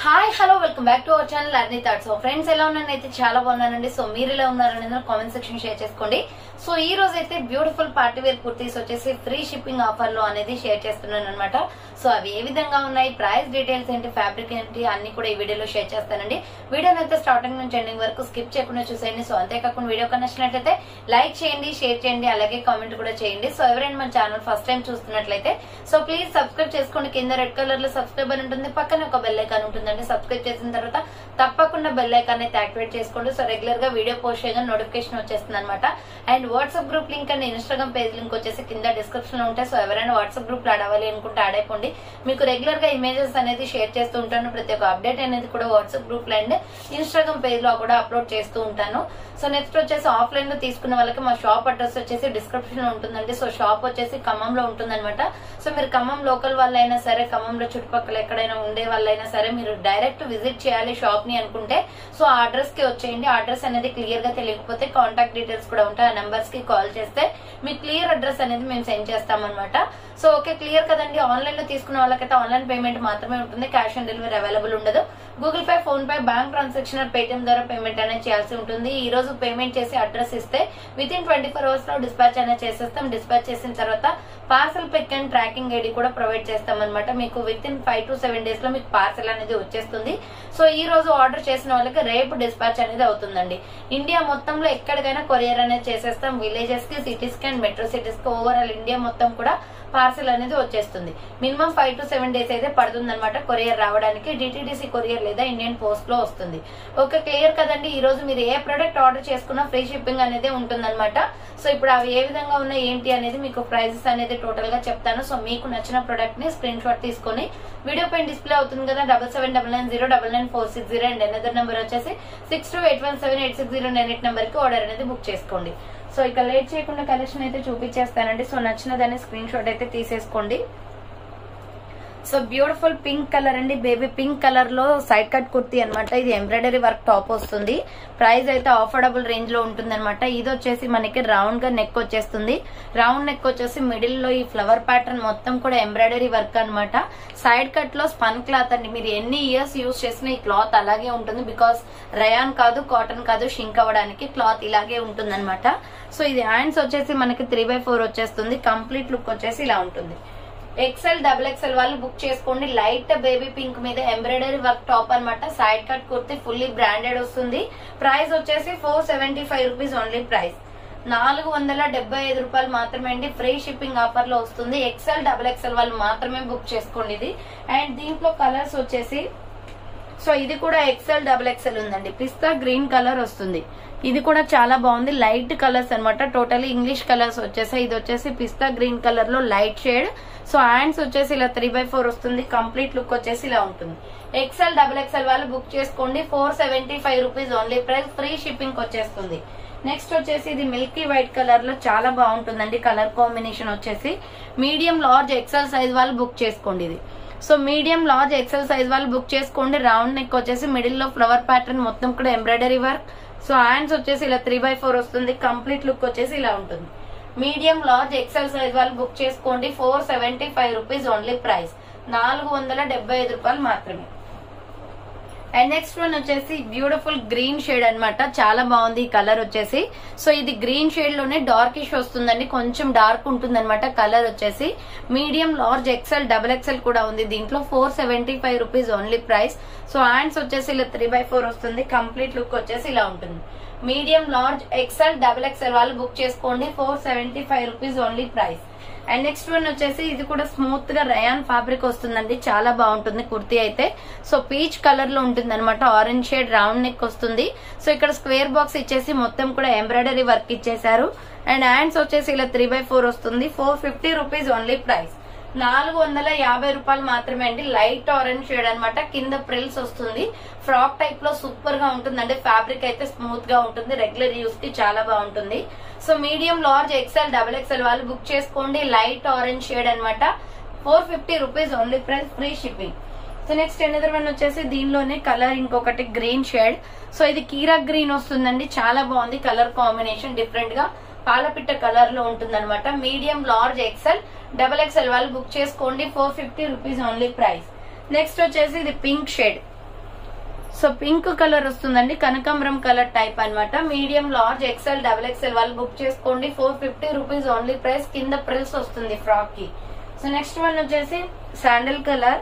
hi hello welcome back to our channel అర్నీ థాట్ so friends ఎలా ఉన్నాను అయితే చాలా బాగున్నానండి సో మీరు ఎలా ఉన్నారనేది కామెంట్ సెక్షన్ షేర్ చేసుకోండి సో ఈ రోజు అయితే బ్యూటిఫుల్ పార్టీ వేర్ కుర్తీస్ వచ్చేసి ఫ్రీ షిప్పింగ్ ఆఫర్ లో అనేది షేర్ చేస్తున్నాను అనమాట సో అవి ఏ విధంగా ఉన్నాయి ప్రైస్ డీటెయిల్స్ ఏంటి ఫ్యాబ్రిక్ ఏంటి అన్ని కూడా ఈ వీడియోలో షేర్ చేస్తానండి వీడియోని అయితే స్టార్టింగ్ నుంచి ఎండింగ్ వరకు స్కిప్ చేయకుండా చూసేయండి సో అంతేకాకుండా వీడియో నచ్చినట్లయితే లైక్ చేయండి షేర్ చేయండి అలాగే కామెంట్ కూడా చేయండి సో ఎవరైనా మన ఛానల్ ఫస్ట్ టైం చూస్తున్నట్లయితే సో ప్లీజ్ సబ్స్క్రైబ్ చేసుకోండి కింద రెడ్ కలర్ లో సబ్స్క్రైబ్ అని ఉంటుంది పక్కన ఒక బెల్ ఐకాన్ ఉంటుందండి సబ్స్క్రైబ్ చేసిన తర్వాత తప్పకుండా బెల్ ఐకాన్ అయితే యాక్టివేట్ చేసుకోండి సో రెగ్యులర్ గా వీడియో పోస్ట్ చేయగా నోటిఫికేషన్ వచ్చేస్తుంది అనమాట and WhatsApp group link and Instagram page link వచ్చేసి కింద డిస్క్రిప్షన్ లో ఉంటాయి సో ఎవరైనా వాట్సాప్ గ్రూప్ లో అడవాలి అనుకుంటే యాడ్ అయిపోండి మీకు రెగ్యులర్ గా ఇమేజెస్ అనేది షేర్ చేస్తూ ఉంటాను ప్రతి ఒక్క అప్డేట్ అనేది కూడా వాట్సాప్ గ్రూప్ లో అండ్ ఇన్స్టాగ్రామ్ పేజ్ లో కూడా అప్లోడ్ చేస్తూ ఉంటాను సో నెక్స్ట్ వచ్చేసి ఆఫ్లైన్ లో తీసుకున్న వాళ్ళకి మా షాప్ అడ్రస్ వచ్చేసి డిస్క్రిప్షన్ లో ఉంటుందండి సో షాప్ వచ్చేసి ఖమ్మంలో ఉంటుందన్నమాట సో మీరు ఖమ్మం లోకల్ వాళ్ళైనా సరే ఖమ్మంలో చుట్టుపక్కల ఎక్కడైనా ఉండే వాళ్ళైనా సరే మీరు డైరెక్ట్ విజిట్ చేయాలి షాప్ ని అనుకుంటే సో ఆ అడ్రస్ కి వచ్చేయండి ఆ అడ్రస్ అనేది క్లియర్ గా తెలియకపోతే కాంటాక్ట్ డీటెయిల్స్ కూడా ఉంటాయి ఆ నెంబర్స్ కి కాల్ చేస్తే మీ క్లియర్ అడ్రస్ అనేది మేము సెండ్ చేస్తాం అనమాట సో ఓకే క్లియర్ కదండి ఆన్లైన్ లో తీసుకున్న వాళ్ళకైతే ఆన్లైన్ పేమెంట్ మాత్రమే ఉంటుంది క్యాష్ ఆన్ డెలివరీ అవైలబుల్ ఉండదు Google Pay PhonePe bank transaction Paytm ద్వారా పేమెంట్ అనేది చేయాల్సి ఉంటుంది ఈ రోజు పేమెంట్ చేసి అడ్రస్ ఇస్తే within twenty four hours లో డిస్పాచ్ అనేది చేసేస్తాం డిస్పాచ్ చేసిన తర్వాత parcel pick and tracking ID కూడా ప్రొవైడ్ చేస్తాం అనమాట మీకు within five to seven days లో మీకు పార్సల్ అనేది వచ్చేస్తుంది సో ఈ రోజు ఆర్డర్ చేసిన వాళ్ళకి రేపు డిస్పాచ్ అనేది అవుతుందండి ఇండియా మొత్తంలో ఎక్కడికైనా కొరియర్ అనేది చేసేస్తాం విలేజెస్ కి సిటీస్ కి అండ్ మెట్రో సిటీస్ కి ఓవరాల్ ఇండియా మొత్తం కూడా పార్సల్ అనేది వచ్చేస్తుంది minimum five to seven days అయితే పడుతుంది అనమాట కొరియర్ రావడానికి డిటిడిసి కొరియర్ లేదా ఇండియన్ పోస్ట్ లో వస్తుంది ఓకే క్లియర్ కదండి ఈ రోజు మీరు ఏ ప్రొడక్ట్ ఆర్డర్ చేసుకున్నా ఫ్రీ షిప్పింగ్ అనేది ఉంటుందన్నమాట సో ఇప్పుడు అవి ఏ విధంగా ఉన్నాయి ఏంటి అనేది మీకు ప్రైజెస్ అనేది టోటల్ గా చెప్తాను సో మీకు నచ్చిన ప్రొడక్ట్ ని స్క్రీన్ షాట్ తీసుకొని వీడియో పైన డిస్ప్లే అవుతుంది కదా double seven double nine zero double nine four six zero and another number వచ్చేసి six two eight one seven eight six zero nine eight number కి ఆర్డర్ అనేది బుక్ చేసుకోండి so ఇక late చేయకుండా కలెక్షన్ అయితే చూపించేస్తానండి సో నచ్చినదాన్ని స్క్రీన్ షాట్ అయితే తీసేసుకోండి సో బ్యూటిఫుల్ పింక్ కలర్ అండి బేబీ పింక్ కలర్ లో సైడ్ కట్ కుర్తీ అనమాట ఇది ఎంబ్రాయిడరీ వర్క్ టాప్ వస్తుంది ప్రైస్ అయితే ఆఫర్డబుల్ రేంజ్ లో ఉంటుంది అనమాట ఇది వచ్చేసి మనకి రౌండ్ గా నెక్ వచ్చేస్తుంది రౌండ్ నెక్ వచ్చేసి మిడిల్ లో ఈ ఫ్లవర్ ప్యాటర్న్ మొత్తం కూడా ఎంబ్రాయిడరీ వర్క్ అనమాట సైడ్ కట్ లో స్పన్ క్లాత్ అండి మీరు ఎన్ని ఇయర్స్ యూస్ చేసిన ఈ క్లాత్ అలాగే ఉంటుంది బికాస్ రయాన్ కాదు కాటన్ కాదు షింక్ అవ్వడానికి క్లాత్ ఇలాగే ఉంటుంది సో ఇది హ్యాండ్స్ వచ్చేసి మనకి త్రీ బై ఫోర్ వచ్చేస్తుంది కంప్లీట్ లుక్ వచ్చేసి ఇలా ఉంటుంది ఎక్సెల్ డబుల్ ఎక్సెల్ వాళ్ళు బుక్ చేసుకోండి లైట్ బేబీ పింక్ మీద ఎంబ్రాయిడరీ వర్క్ టాప్ అనమాట side cut kurti fully branded వస్తుంది ప్రైస్ వచ్చేసి four seventy five rupees only price నాలుగు వందల డెబ్బై ఐదు రూపాయలు మాత్రమే అండి ఫ్రీ షిప్పింగ్ ఆఫర్ లో వస్తుంది ఎక్సెల్ డబుల్ ఎక్సెల్ వాళ్ళు మాత్రమే బుక్ చేసుకోండి ఇది అండ్ దీంట్లో కలర్స్ వచ్చేసి సో ఇది కూడా ఎక్సెల్ డబుల్ ఎక్సెల్ ఉందండి పిస్తా గ్రీన్ కలర్ వస్తుంది ఇది కూడా చాలా బాగుంది లైట్ కలర్స్ అనమాట టోటల్ ఇంగ్లీష్ కలర్స్ వచ్చేసాయి ఇది వచ్చేసి పిస్తా గ్రీన్ కలర్ లో లైట్ షేడ్ సో హ్యాండ్స్ వచ్చేసి ఇలా త్రీ బై ఫోర్ వస్తుంది కంప్లీట్ లుక్ వచ్చేసి ఇలా ఉంటుంది ఎక్సెల్ డబుల్ ఎక్సెల్ వాళ్ళు బుక్ చేసుకోండి four seventy five rupees only price free shipping వచ్చేస్తుంది నెక్స్ట్ వచ్చేసి ఇది మిల్కీ వైట్ కలర్ లో చాలా బాగుంటుందండి కలర్ కాంబినేషన్ వచ్చేసి మీడియం లార్జ్ ఎక్సెల్ సైజ్ వాళ్ళు బుక్ చేసుకోండి ఇది so medium large XL size వాళ్ళు బుక్ చేసుకోండి రౌండ్ నెక్ వచ్చేసి మిడిల్ లో ఫ్లవర్ ప్యాటర్న్ మొత్తం కూడా ఎంబ్రాయిడరీ వర్క్ సో హ్యాండ్స్ వచ్చేసి ఇలా త్రీ బై ఫోర్ వస్తుంది కంప్లీట్ లుక్ వచ్చేసి ఇలా ఉంటుంది మీడియం లార్జ్ ఎక్సెల్ సైజ్ వాళ్ళు బుక్ చేసుకోండి four seventy five rupees only price నాలుగు వందల డెబ్బై ఐదు రూపాయలు మాత్రమే అండ్ నెక్స్ట్ వన్ వచ్చేసి బ్యూటిఫుల్ గ్రీన్ షేడ్ అనమాట చాలా బాగుంది ఈ కలర్ వచ్చేసి సో ఇది గ్రీన్ షేడ్ లోనే డార్కిష్ వస్తుందండి కొంచెం డార్క్ ఉంటుంది అనమాట కలర్ వచ్చేసి medium large XL double XL కూడా ఉంది దీంట్లో four seventy five rupees only price so hands వచ్చేసి ఇలా త్రీ బై ఫోర్ వస్తుంది కంప్లీట్ లుక్ వచ్చేసి ఇలా ఉంటుంది medium large XL double XL వాళ్ళు బుక్ చేసుకోండి four seventy five rupees only price and next one వచ్చేసి ఇది కూడా స్మూత్ గా రయాన్ ఫ్యాబ్రిక్ వస్తుందండి చాలా బాగుంటుంది కుర్తీ అయితే సో పీచ్ కలర్ లో ఉంటుంది అనమాట ఆరెంజ్ షేడ్ రౌండ్ నెక్ వస్తుంది సో ఇక్కడ స్క్వేర్ బాక్స్ ఇచ్చేసి మొత్తం కూడా ఎంబ్రాయిడరీ వర్క్ ఇచ్చేసారు అండ్ హ్యాండ్స్ వచ్చేసి ఇలా త్రీ బై ఫోర్ వస్తుంది four fifty rupees only price నాలుగు వందల యాభై రూపాయలు మాత్రమే అండి లైట్ ఆరెంజ్ షేడ్ అనమాట కింద ప్రిల్స్ వస్తుంది ఫ్రాక్ టైప్ లో సూపర్ గా ఉంటుంది అంటే ఫ్యాబ్రిక్ అయితే స్మూత్ గా ఉంటుంది రెగ్యులర్ యూస్ కి చాలా బాగుంటుంది so medium large XL double XL వాళ్ళు బుక్ చేసుకోండి లైట్ ఆరెంజ్ షేడ్ అనమాట four fifty rupees only price free shipping so next another one వచ్చేసి దీనిలోనే కలర్ ఇంకొకటి గ్రీన్ షేడ్ సో ఇది కీరా గ్రీన్ వస్తుందండి చాలా బాగుంది కలర్ కాంబినేషన్ డిఫరెంట్ గా పాలపిట్ట కలర్ లో ఉంటుంది అనమాట medium large XL double XL వాళ్ళు బుక్ చేసుకోండి four fifty rupees only price next వచ్చేసి ఇది pink shade so pink colour వస్తుందండి కనకాంబరం కలర్ టైప్ అన్నమాట medium large XL double XL వాళ్ళు బుక్ చేసుకోండి four fifty rupees only price కింద ప్రిల్స్ వస్తుంది ఫ్రాక్ కి సో నెక్స్ట్ వన్ వచ్చేసి శాండిల్ కలర్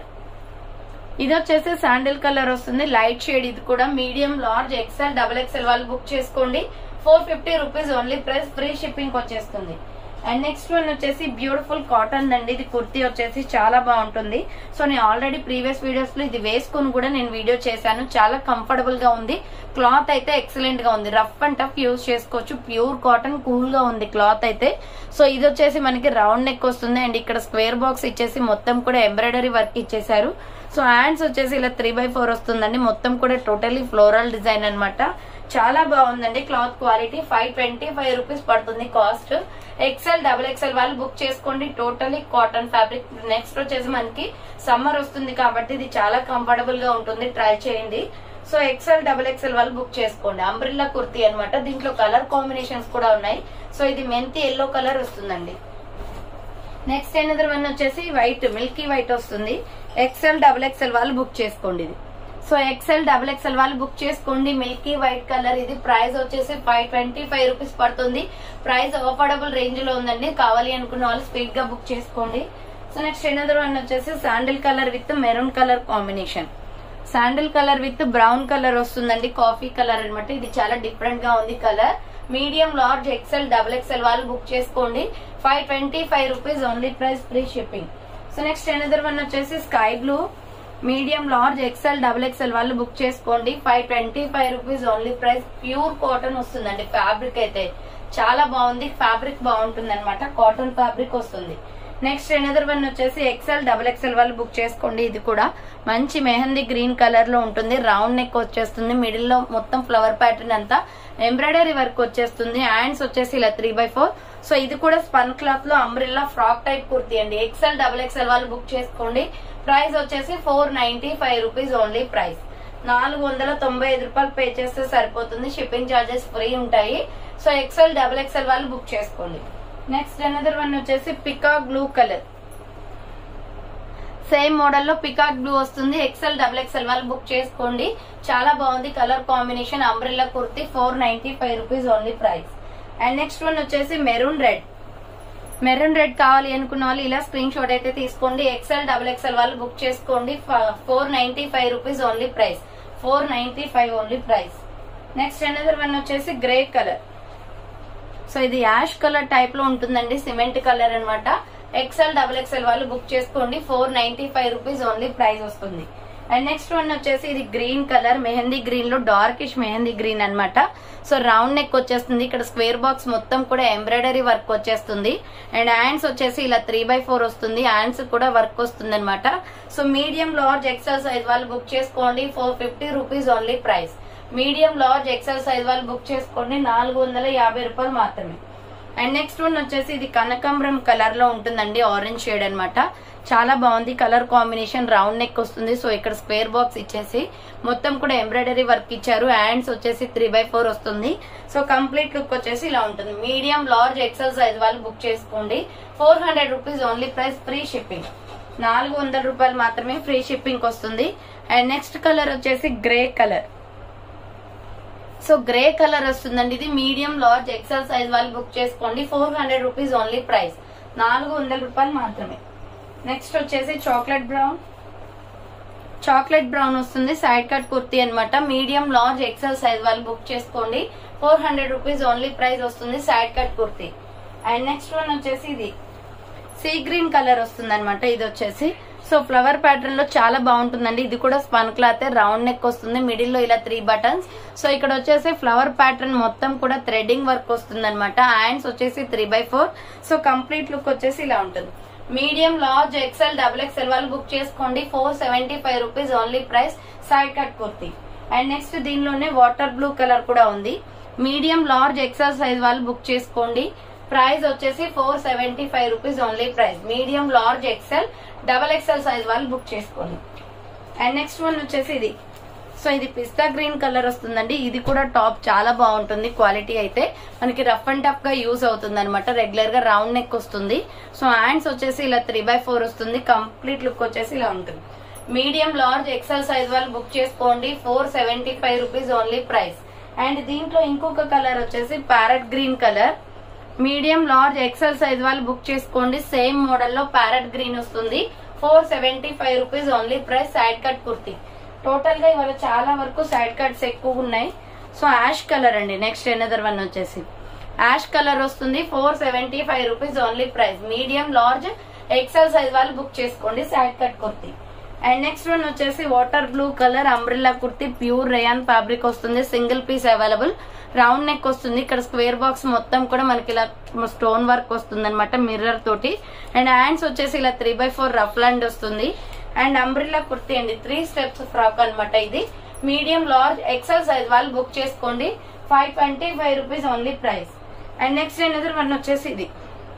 ఇది వచ్చేసి శాండిల్ కలర్ వస్తుంది లైట్ షేడ్ ఇది కూడా medium large XL double XL వాళ్ళు బుక్ చేసుకోండి four fifty rupees only price free shipping వచ్చేస్తుంది అండ్ నెక్స్ట్ వన్ వచ్చేసి బ్యూటిఫుల్ కాటన్ అండి ఇది కుర్తీ వచ్చేసి చాలా బాగుంటుంది సో నేను ఆల్రెడీ ప్రీవియస్ వీడియోస్ లో ఇది వేసుకుని కూడా నేను వీడియో చేశాను చాలా కంఫర్టబుల్ గా ఉంది క్లాత్ అయితే ఎక్సలెంట్ గా ఉంది రఫ్ అండ్ టఫ్ యూజ్ చేసుకోవచ్చు ప్యూర్ కాటన్ కూల్ గా ఉంది క్లాత్ అయితే సో ఇది వచ్చేసి మనకి రౌండ్ నెక్ వస్తుంది అండ్ ఇక్కడ స్క్వేర్ బాక్స్ ఇచ్చేసి మొత్తం కూడా ఎంబ్రాయిడరీ వర్క్ ఇచ్చేసారు సో హ్యాండ్స్ వచ్చేసి ఇలా త్రీ బై ఫోర్ వస్తుందండి మొత్తం కూడా టోటలీ ఫ్లోరల్ డిజైన్ అన్నమాట చాలా బాగుందండి cloth quality five twenty five rupees పడుతుంది కాస్ట్ ఎక్సెల్ డబుల్ ఎక్సెల్ వాళ్ళు బుక్ చేసుకోండి టోటలీ కాటన్ ఫ్యాబ్రిక్ నెక్స్ట్ వచ్చేసి మనకి సమ్మర్ వస్తుంది కాబట్టి ఇది చాలా కంఫర్టబుల్ గా ఉంటుంది ట్రై చేయండి సో ఎక్సెల్ డబుల్ ఎక్సెల్ వాళ్ళు బుక్ చేసుకోండి అంబ్రిల్లా కుర్తీ అన్నమాట దీంట్లో కలర్ కాంబినేషన్స్ కూడా ఉన్నాయి సో ఇది మెంతి ఎల్లో కలర్ వస్తుందండి నెక్స్ట్ ఎనదర్ వన్ వచ్చేసి వైట్ మిల్కీ వైట్ వస్తుంది ఎక్సెల్ డబుల్ ఎక్సెల్ వాళ్ళు బుక్ చేసుకోండి ఇది సో ఎక్సెల్ డబుల్ ఎక్సెల్ వాళ్ళు బుక్ చేసుకోండి మిల్కీ వైట్ కలర్ ఇది ప్రైస్ వచ్చేసి ఫైవ్ ట్వంటీ ఫైవ్ రూపీస్ పడుతుంది ప్రైస్ అఫోర్డబుల్ రేంజ్ లో ఉందండి కావాలి అనుకున్న వాళ్ళు స్పీడ్ గా బుక్ చేసుకోండి సో నెక్స్ట్ ఎనదర్ వన్ వచ్చేసి sandal colour with maroon colour combination sandal colour with brown colour వస్తుందండి కాఫీ కలర్ అన్నమాట ఇది చాలా డిఫరెంట్ గా ఉంది colour medium large XL double XL వాళ్ళు బుక్ చేసుకోండి five twenty five rupees only price free shipping so next another one వచ్చేసి sky blue medium large XL double XL వాళ్ళు బుక్ చేసుకోండి five twenty five rupees only price pure cotton వస్తుందండి fabric అయితే చాలా బాగుంది fabric బాగుంటుంది అనమాట కాటన్ ఫ్యాబ్రిక్ వస్తుంది నెక్స్ట్ ఎనదర్ వన్ వచ్చేసి ఎక్సెల్ డబుల్ ఎక్సెల్ వాళ్ళు బుక్ చేసుకోండి ఇది కూడా మంచి మెహందీ గ్రీన్ కలర్ లో ఉంటుంది రౌండ్ నెక్ వచ్చేస్తుంది మిడిల్ లో మొత్తం ఫ్లవర్ ప్యాటర్న్ అంతా ఎంబ్రాయిడరీ వర్క్ వచ్చేస్తుంది హ్యాండ్స్ వచ్చేసి ఇలా త్రీ బై ఫోర్ సో ఇది కూడా స్పన్ క్లాత్ లో అంబ్రిల్లా ఫ్రాక్ టైప్ కుర్తీ అండి ఎక్సెల్ డబుల్ ఎక్సెల్ వాళ్ళు బుక్ చేసుకోండి ప్రైస్ వచ్చేసి four ninety five rupees only price నాలుగు వందల తొంభై ఐదు రూపాయలు పే చేస్తే సరిపోతుంది షిప్పింగ్ చార్జెస్ ఫ్రీ ఉంటాయి సో ఎక్సెల్ డబుల్ ఎక్సెల్ వాళ్ళు బుక్ చేసుకోండి నెక్స్ట్ అనదర్ వన్ వచ్చేసి peacock blue colour same model లో పికాక్ బ్లూ వస్తుంది ఎక్సెల్ డబుల్ ఎక్సెల్ వాళ్ళు బుక్ చేసుకోండి చాలా బాగుంది colour combination umbrella kurti four ninety five rupees only price and next one వచ్చేసి మెరూన్ రెడ్ మెరూన్ రెడ్ కావాలి అనుకున్న వాళ్ళు ఇలా స్క్రీన్ షాట్ అయితే తీసుకోండి ఎక్సెల్ డబుల్ ఎక్సెల్ వాళ్ళు బుక్ చేసుకోండి four ninety five rupees only price four ninety five only price next another one వచ్చేసి గ్రే కలర్ సో ఇది యాష్ కలర్ టైప్ లో ఉంటుందండి సిమెంట్ కలర్ అన్నమాట ఎక్సెల్ డబుల్ ఎక్సెల్ వాళ్ళు బుక్ చేసుకోండి four ninety five rupees only price వస్తుంది and next one వచ్చేసి ఇది గ్రీన్ కలర్ మెహందీ గ్రీన్ లో డార్కిష్ మెహందీ గ్రీన్ అన్నమాట సో రౌండ్ నెక్ వచ్చేస్తుంది ఇక్కడ స్క్వేర్ బాక్స్ మొత్తం కూడా ఎంబ్రాయిడరీ వర్క్ వచ్చేస్తుంది అండ్ హ్యాండ్స్ వచ్చేసి ఇలా త్రీ బై ఫోర్ వస్తుంది హ్యాండ్స్ కూడా వర్క్ వస్తుంది అనమాట so medium large XL size వాళ్ళు బుక్ చేసుకోండి four fifty rupees only price medium large XL size వాళ్ళు బుక్ చేసుకోండి నాలుగు వందల యాభై రూపాయలు మాత్రమే అండ్ నెక్స్ట్ వన్ వచ్చేసి ఇది కనకాంబరం కలర్ లో ఉంటుందండి ఆరెంజ్ షేడ్ అన్నమాట చాలా బాగుంది కలర్ కాంబినేషన్ రౌండ్ నెక్ వస్తుంది సో ఇక్కడ స్క్వేర్ బాక్స్ ఇచ్చేసి మొత్తం కూడా ఎంబ్రాయిడరీ వర్క్ ఇచ్చారు హ్యాండ్స్ వచ్చేసి త్రీ బై ఫోర్ వస్తుంది సో కంప్లీట్ లుక్ వచ్చేసి ఇలా ఉంటుంది మీడియం లార్జ్ ఎక్సెల్ సైజ్ వాళ్ళు బుక్ చేసుకోండి four hundred rupees only price free shipping నాలుగు వందల రూపాయలు మాత్రమే ఫ్రీ షిప్పింగ్ వస్తుంది అండ్ నెక్స్ట్ కలర్ వచ్చేసి grey colour so grey colour వస్తుందండి ఇది మీడియం లార్జ్ ఎక్సెల్ సైజ్ వాళ్ళు బుక్ చేసుకోండి four hundred rupees only price నాలుగు వందల రూపాయలు మాత్రమే నెక్స్ట్ వచ్చేసి చాక్లెట్ బ్రౌన్ చాక్లెట్ బ్రౌన్ వస్తుంది సైడ్ కట్ కుర్తీ అనమాట మీడియం లార్జ్ ఎక్సెల్ సైజ్ వాళ్ళు బుక్ చేసుకోండి four hundred rupees only price వస్తుంది side cut kurti and next one వచ్చేసి ఇది సీ గ్రీన్ కలర్ వస్తుంది అనమాట ఇది వచ్చేసి సో ఫ్లవర్ ప్యాటర్న్ లో చాలా బాగుంటుందండి ఇది కూడా స్పన్ క్లాత్ రౌండ్ నెక్ వస్తుంది మిడిల్ లో ఇలా త్రీ బటన్స్ సో ఇక్కడ వచ్చేసి ఫ్లవర్ ప్యాటర్న్ మొత్తం కూడా థ్రెడింగ్ వర్క్ వస్తుంది అనమాట హ్యాండ్స్ వచ్చేసి three by four so complete look వచ్చేసి ఇలా ఉంటుంది medium large XL double XL వాళ్ళు బుక్ చేసుకోండి four seventy five rupees only price side cut kurti and next దీనిలోనే వాటర్ బ్లూ కలర్ కూడా ఉంది మీడియం లార్జ్ ఎక్సెల్ సైజ్ వాళ్ళు బుక్ చేసుకోండి ప్రైస్ వచ్చేసి four seventy five rupees only price medium large XL double XL size వాళ్ళు book చేసుకోండి and next one వచ్చేసి ఇది సో ఇది పిస్తా గ్రీన్ కలర్ వస్తుందండి ఇది కూడా టాప్ చాలా బాగుంటుంది క్వాలిటీ అయితే మనకి రఫ్ అండ్ టఫ్ గా యూజ్ అవుతుంది అనమాట రెగ్యులర్ గా రౌండ్ నెక్ వస్తుంది సో హ్యాండ్స్ వచ్చేసి ఇలా త్రీ బై ఫోర్ వస్తుంది కంప్లీట్ లుక్ వచ్చేసి ఇలా ఉంటుంది మీడియం లార్జ్ ఎక్సెల్ సైజ్ వాళ్ళు బుక్ చేసుకోండి four seventy five rupees only price and దీంట్లో ఇంకొక కలర్ వచ్చేసి parrot green colour medium large XL size వాళ్ళు బుక్ చేసుకోండి సేమ్ మోడల్ లో ప్యారెట్ గ్రీన్ వస్తుంది four seventy five rupees only price side cut kurti total గా ఇవాళ చాలా వరకు సైడ్ కట్స్ ఎక్కువ ఉన్నాయి సో యాష్ కలర్ అండి నెక్స్ట్ ఎనదర్ వన్ వచ్చేసి యాష్ కలర్ వస్తుంది four seventy five rupees only price medium large XL size వాళ్ళు బుక్ చేసుకోండి side cut kurti and next one వచ్చేసి water blue colour umbrella kurti pure rayon fabric వస్తుంది single piece available round neck వస్తుంది ఇక్కడ square box మొత్తం కూడా మనకి ఇలా స్టోన్ వర్క్ వస్తుంది అనమాట మిర్రర్ తోటి అండ్ హ్యాండ్స్ వచ్చేసి ఇలా three by four rough land వస్తుంది అండ్ అంబ్రిల్లా కుర్తి అండి త్రీ స్టెప్స్ ఫ్రాక్ అన్నమాట ఇది మీడియం లార్జ్ ఎక్సెల్ సైజ్ వాళ్ళు బుక్ చేసుకోండి five twenty five rupees only price and next another one వచ్చేసి ఇది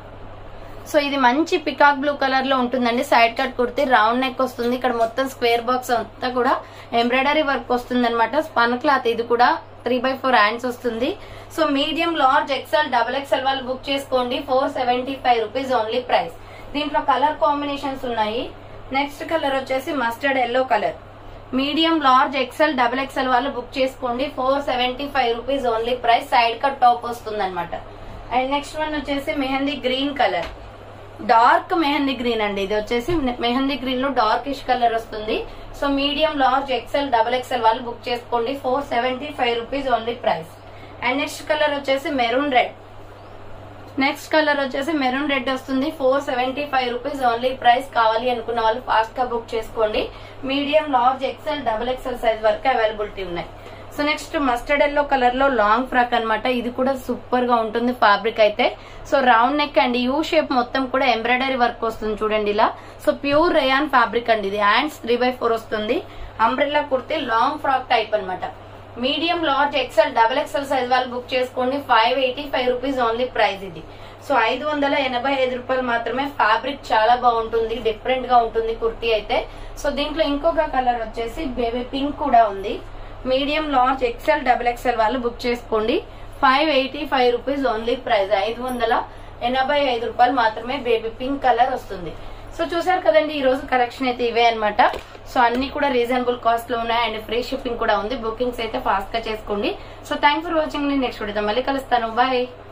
సో ఇది మంచి పికాక్ బ్లూ కలర్ లో ఉంటుందండి side cut kurti round neck వస్తుంది ఇక్కడ మొత్తం స్క్వేర్ బాక్స్ అంతా కూడా ఎంబ్రాయిడరీ వర్క్ వస్తుంది అనమాట స్పన్ క్లాత్ ఇది కూడా త్రీ బై ఫోర్ హ్యాండ్స్ వస్తుంది so medium large XL double XL వాళ్ళు బుక్ చేసుకోండి four seventy five rupees only price దీంట్లో కలర్ కాంబినేషన్స్ ఉన్నాయి నెక్స్ట్ కలర్ వచ్చేసి mustard yellow colour medium large XL double XL వాళ్ళు book చేసుకోండి four seventy five rupees only price side cut top వస్తుంది అనమాట and next one వచ్చేసి mehndi green colour dark mehndi green అండి ఇది వచ్చేసి మెహందీ గ్రీన్ లో డార్కిష్ కలర్ వస్తుంది so medium large XL double XL వాళ్ళు బుక్ చేసుకోండి four seventy five rupees only price and next colour వచ్చేసి మెరూన్ రెడ్ నెక్స్ట్ కలర్ వచ్చేసి మెరూన్ రెడ్ వస్తుంది four seventy five rupees only price కావాలి అనుకున్న వాళ్ళు ఫాస్ట్ గా బుక్ చేసుకోండి medium large XL double XL size వరకు అవైలబిలిటీ ఉన్నాయి so next mustard yellow colour లో లాంగ్ ఫ్రాక్ అన్నమాట ఇది కూడా సూపర్ గా ఉంటుంది ఫ్యాబ్రిక్ అయితే సో రౌండ్ నెక్ అండి యూ షేప్ మొత్తం కూడా ఎంబ్రాయిడరీ వర్క్ వస్తుంది చూడండి ఇలా సో ప్యూర్ రేయాన్ ఫ్యాబ్రిక్ అండి ఇది హ్యాండ్స్ త్రీ బై ఫోర్ వస్తుంది umbrella kurti long frock type అన్నమాట medium large XL double XL size వాళ్ళు బుక్ చేసుకోండి five eighty five rupees only price ఇది సో ఐదు వందల ఎనభై ఐదు రూపాయలు మాత్రమే ఫ్యాబ్రిక్ చాలా బాగుంటుంది డిఫరెంట్ గా ఉంటుంది కుర్తీ అయితే సో దీంట్లో ఇంకొక కలర్ వచ్చేసి బేబీ పింక్ కూడా ఉంది medium large XL double XL వాళ్ళు బుక్ చేసుకోండి five eighty five rupees only price ఐదు వందల ఎనభై ఐదు రూపాయలు మాత్రమే బేబీ పింక్ కలర్ వస్తుంది సో చూసారు కదండి ఈ రోజు కలెక్షన్ అయితే ఇవే అన్నమాట సో అన్ని కూడా రీజనబుల్ కాస్ట్ లో ఉన్నాయి అండ్ ఫ్రీ షిప్పింగ్ కూడా ఉంది బుకింగ్స్ అయితే ఫాస్ట్ గా చేసుకోండి సో థ్యాంక్ ఫర్ వాచింగ్ నేను నెక్స్ట్ వీడియో మళ్ళీ కలుస్తాను బాయ్